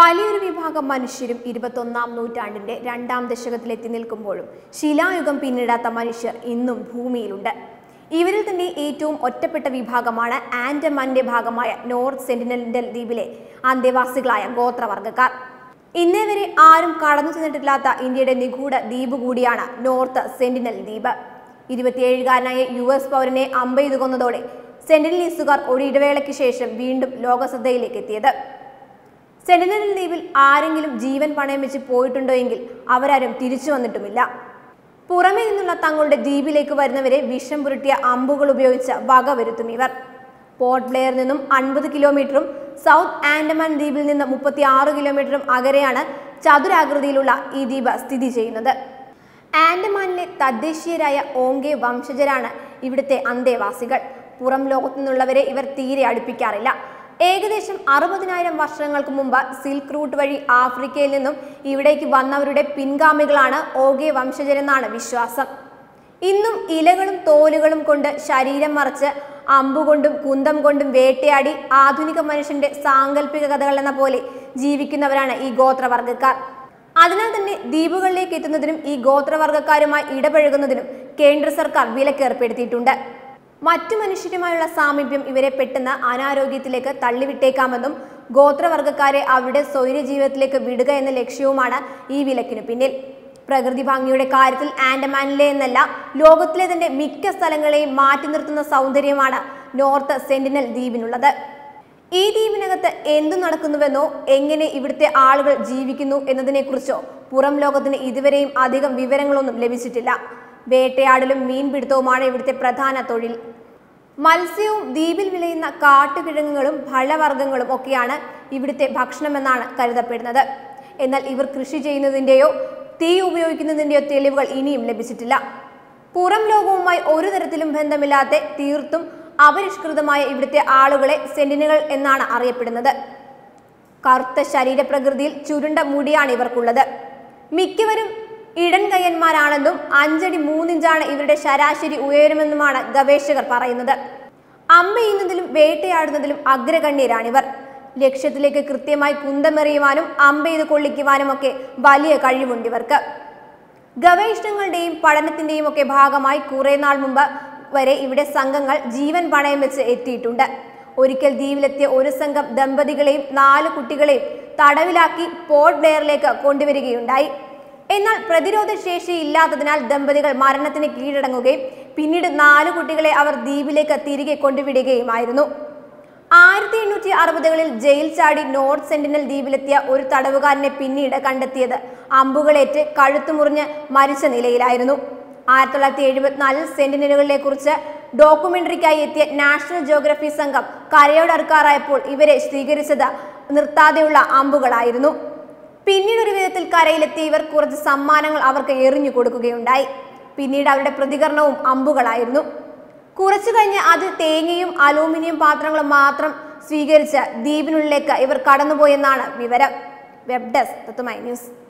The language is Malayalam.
വലിയൊരു വിഭാഗം മനുഷ്യരും ഇരുപത്തൊന്നാം നൂറ്റാണ്ടിന്റെ രണ്ടാം ദശകത്തിലെത്തി നിൽക്കുമ്പോഴും ശിലായുഗം പിന്നിടാത്ത മനുഷ്യർ ഇന്നും ഭൂമിയിലുണ്ട് ഇവരിൽ തന്നെ ഏറ്റവും ഒറ്റപ്പെട്ട വിഭാഗമാണ് ആൻഡമാന്റെ ഭാഗമായ നോർത്ത് സെന്റിനൽ ദ്വീപിലെ അന്തേവാസികളായ ഗോത്രവർഗ്ഗക്കാർ ഇന്നേ വരെ ആരും കടന്നു ചെന്നിട്ടില്ലാത്ത ഇന്ത്യയുടെ നിഗൂഢ ദ്വീപ് കൂടിയാണ് നോർത്ത് സെന്റിനൽ ദ്വീപ് ഇരുപത്തിയേഴുകാരനായ യു എസ് പൗരനെ അമ്പെയ്തു കൊന്നതോടെ സെന്റിനലീസുകാർ ഒരു ഇടവേളയ്ക്ക് ശേഷം വീണ്ടും ലോകശ്രദ്ധയിലേക്ക് എത്തിയത് സെന്റിനൽ ദ്വീപിൽ ആരെങ്കിലും ജീവൻ പണയം വെച്ച് പോയിട്ടുണ്ടോ എങ്കിൽ അവരാരും തിരിച്ചു വന്നിട്ടുമില്ല പുറമേ നിന്നുള്ള തങ്ങളുടെ ദ്വീപിലേക്ക് വരുന്നവരെ വിഷം പുരട്ടിയ അമ്പുകൾ ഉപയോഗിച്ച് വകവരുത്തും ഇവർ പോർട്ട് ബ്ലെയറിൽ നിന്നും അൻപത് കിലോമീറ്ററും സൗത്ത് ആൻഡമാൻ ദ്വീപിൽ നിന്ന് മുപ്പത്തി ആറ് കിലോമീറ്ററും അകലെയാണ് ചതുരാകൃതിയിലുള്ള ഈ ദ്വീപ് സ്ഥിതി ചെയ്യുന്നത് ആൻഡമാനിലെ തദ്ദേശീയരായ ഓങ്കെ വംശജരാണ് ഇവിടുത്തെ അന്തേവാസികൾ പുറം ലോകത്തു നിന്നുള്ളവരെ ഇവർ തീരെ അടുപ്പിക്കാറില്ല ഏകദേശം അറുപതിനായിരം വർഷങ്ങൾക്ക് മുമ്പ് സിൽക്ക് റൂട്ട് വഴി ആഫ്രിക്കയിൽ നിന്നും ഇവിടേക്ക് വന്നവരുടെ പിൻഗാമികളാണ് ഓഗെ വംശജരെന്നാണ് വിശ്വാസം ഇന്നും ഇലകളും തോലുകളും കൊണ്ട് ശരീരം മറച്ച് അമ്പുകൊണ്ടും കുന്തം കൊണ്ടും വേട്ടയാടി ആധുനിക മനുഷ്യന്റെ സാങ്കല്പിക കഥകൾ എന്ന പോലെ ജീവിക്കുന്നവരാണ് ഈ ഗോത്രവർഗ്ഗക്കാർ അതിനാൽ തന്നെ ദ്വീപുകളിലേക്ക് എത്തുന്നതിനും ഈ ഗോത്രവർഗ്ഗക്കാരുമായി ഇടപഴകുന്നതിനും കേന്ദ്ര സർക്കാർ വിലക്കേർപ്പെടുത്തിയിട്ടുണ്ട് മറ്റു മനുഷ്യരുമായുള്ള സാമീപ്യം ഇവരെ പെട്ടെന്ന് അനാരോഗ്യത്തിലേക്ക് തള്ളിവിട്ടേക്കാമെന്നും ഗോത്രവർഗ്ഗക്കാരെ അവരുടെ സ്വൈര്യ ജീവിതത്തിലേക്ക് വിടുക എന്ന ലക്ഷ്യവുമാണ് ഈ വിലക്കിനു പിന്നിൽ പ്രകൃതി ഭംഗിയുടെ കാര്യത്തിൽ ആൻഡമാനിലെ എന്നല്ല ലോകത്തിലെ തന്നെ മിക്ക സ്ഥലങ്ങളെയും മാറ്റി നിർത്തുന്ന സൗന്ദര്യമാണ് നോർത്ത് സെന്റിനൽ ദ്വീപിനുള്ളത് ഈ ദ്വീപിനകത്ത് എന്തു നടക്കുന്നുവെന്നോ എങ്ങനെ ഇവിടുത്തെ ആളുകൾ ജീവിക്കുന്നു എന്നതിനെക്കുറിച്ചോ പുറം ലോകത്തിന് ഇതുവരെയും അധികം വിവരങ്ങളൊന്നും ലഭിച്ചിട്ടില്ല വേട്ടയാടലും മീൻപിടുത്തവുമാണ് ഇവിടുത്തെ പ്രധാന തൊഴിൽ മത്സ്യവും ദ്വീപിൽ വിളയുന്ന കാട്ടുകിഴങ്ങുകളും ഫലവർഗ്ഗങ്ങളും ഒക്കെയാണ് ഇവിടുത്തെ ഭക്ഷണമെന്നാണ് കരുതപ്പെടുന്നത് എന്നാൽ ഇവർ കൃഷി ചെയ്യുന്നതിൻ്റെയോ തീ ഉപയോഗിക്കുന്നതിൻ്റെയോ തെളിവുകൾ ഇനിയും ലഭിച്ചിട്ടില്ല പുറം ലോകവുമായി ഒരു തരത്തിലും ബന്ധമില്ലാത്ത തീർത്തും അപരിഷ്കൃതമായ ഇവിടുത്തെ ആളുകളെ സെന്റിനുകൾ എന്നാണ് അറിയപ്പെടുന്നത് കറുത്ത ശരീരപ്രകൃതിയിൽ ചുരുണ്ട മുടിയാണ് ഇവർക്കുള്ളത് മിക്കവരും ഇടൻ കയ്യന്മാരാണെന്നും അഞ്ചടി മൂന്നിഞ്ചാണ് ഇവരുടെ ശരാശരി ഉയരമെന്നുമാണ് ഗവേഷകർ പറയുന്നത് അമ്പെയ്യുന്നതിലും വേട്ടയാടുന്നതിലും അഗ്രഗണ്യരാണിവർ ലക്ഷ്യത്തിലേക്ക് കൃത്യമായി കുന്തമെറിയുവാനും അമ്പെയ്ത് കൊള്ളിക്കുവാനും ഒക്കെ വലിയ കഴിവുണ്ട് ഇവർക്ക് ഗവേഷണങ്ങളുടെയും പഠനത്തിന്റെയും ഒക്കെ ഭാഗമായി കുറെ നാൾ മുമ്പ് വരെ ഇവിടെ സംഘങ്ങൾ ജീവൻ പണയം വെച്ച് എത്തിയിട്ടുണ്ട് ഒരിക്കൽ ദ്വീപിലെത്തിയ ഒരു സംഘം ദമ്പതികളെയും നാല് കുട്ടികളെയും തടവിലാക്കി പോർട്ട് ബ്ലെയറിലേക്ക് കൊണ്ടുവരികയുണ്ടായി എന്നാൽ പ്രതിരോധ ശേഷി ഇല്ലാത്തതിനാൽ ദമ്പതികൾ മരണത്തിന് കീഴടങ്ങുകയും പിന്നീട് നാല് കുട്ടികളെ അവർ ദ്വീപിലേക്ക് തിരികെ കൊണ്ടുവിടുകയുമായിരുന്നു ആയിരത്തി എണ്ണൂറ്റി അറുപതുകളിൽ ജയിൽ ചാടി നോർത്ത് സെന്റിനൽ ദ്വീപിലെത്തിയ ഒരു തടവുകാരനെ പിന്നീട് കണ്ടെത്തിയത് അമ്പുകളേറ്റ് കഴുത്തു മുറിഞ്ഞ് മരിച്ച നിലയിലായിരുന്നു ആയിരത്തി തൊള്ളായിരത്തി എഴുപത്തിനാലിൽ സെന്റിനലുകളെ കുറിച്ച് ഡോക്യുമെന്ററിക്കായി എത്തിയ നാഷണൽ ജോഗ്രഫി സംഘം കരയോടടുക്കാറായപ്പോൾ ഇവരെ സ്വീകരിച്ചത് നിർത്താതെയുള്ള അമ്പുകളായിരുന്നു പിന്നീട് ഒരു വിധത്തിൽ കരയിലെത്തിയ ഇവർ കുറച്ച് സമ്മാനങ്ങൾ അവർക്ക് എറിഞ്ഞു കൊടുക്കുകയുണ്ടായി പിന്നീട് അവരുടെ പ്രതികരണവും അമ്പുകളായിരുന്നു കുറച്ചു കഴിഞ്ഞ് അത് തേങ്ങയും അലൂമിനിയം പാത്രങ്ങളും മാത്രം സ്വീകരിച്ച് ദ്വീപിനുള്ളിലേക്ക് ഇവർ കടന്നുപോയെന്നാണ് വിവരം വെബ് ഡെസ്ക് തത്തുമൈ ന്യൂസ്